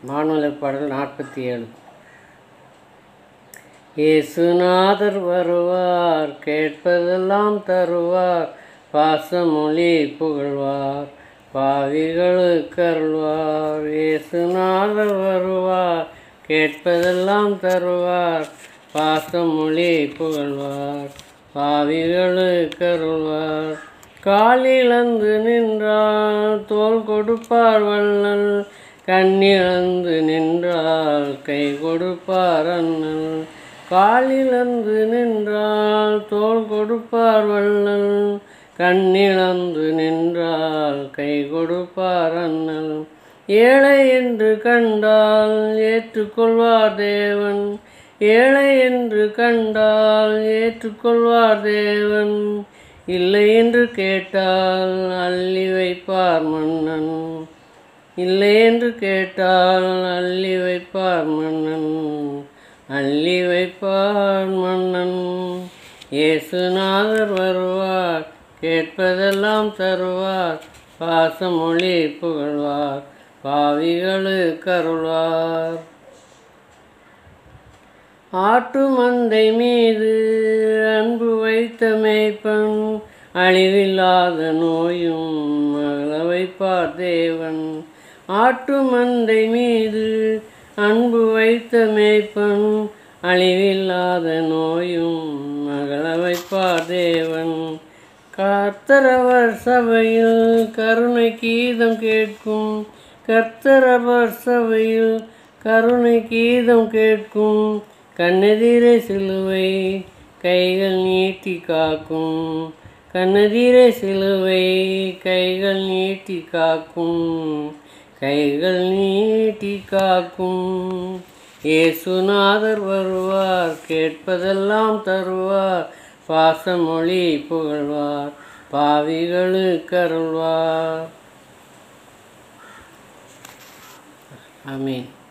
வானொலி பாடல் நாற்பத்தி ஏழு இயேசுநாதர் வருவார் கேட்பதெல்லாம் தருவார் பாசமொழி புகழ்வார் பாவிகளுக்கு அருள்வார் இயேசுநாதர் வருவார் கேட்பதெல்லாம் தருவார் பாசமொழி புகழ்வார் பாவிகளுக்கு அருள்வார் காலிழந்து நின்றால் தோல் கொடுப்பார் வள்ளல் கண்ணிழந்து நின்றால் கை கொடுப்பார் அண்ணல் காலிழந்து நின்றால் தோல் கொடுப்பார் வள்ளல் கண்ணிழந்து நின்றால் கை கொடுப்பார் அண்ணல் ஏழை என்று கண்டால் ஏற்றுக்கொள்வார் தேவன் ஏழை என்று கண்டால் ஏற்றுக்கொள்வார் தேவன் இல்லை என்று கேட்டால் அள்ளி வைப்பார் மன்னன் இல்லை என்று கேட்டால் அள்ளி வைப்பார் மன்னன் அள்ளி வைப்பார் மன்னன் இயேசுநாதர் வருவார் கேட்பதெல்லாம் தருவார் பாசமொழி புகழ்வார் பாவிகளுக்கு அருள்வார் ஆட்டு மந்தை மீது அன்பு வைத்த மேய்ப்பன் அழிவில்லாத நோயும் மகள வைப்பார் தேவன் ஆட்டு மந்தை மீது அன்பு வைத்த மேய்ப்பன் அழிவில்லாத நோயும் மகள வைப்பார் தேவன் கர்த்தரவர் சபையில் கருணை கீதம் கேட்கும் கர்த்தரவர் சபையில் கருணை கீதம் கேட்கும் கண்ணெதிரே சிலுவை கைகள் நீட்டி காக்கும் கண்ணெதிரே சிலுவை கைகள் நீட்டி காக்கும் கைகள் நீட்டி காக்கும் இயேசுநாதர் வருவார் கேட்பதெல்லாம் தருவார் பாசமொழி புகழ்வார் பாவிகளுக்கு அருள்வார் ஆமீன்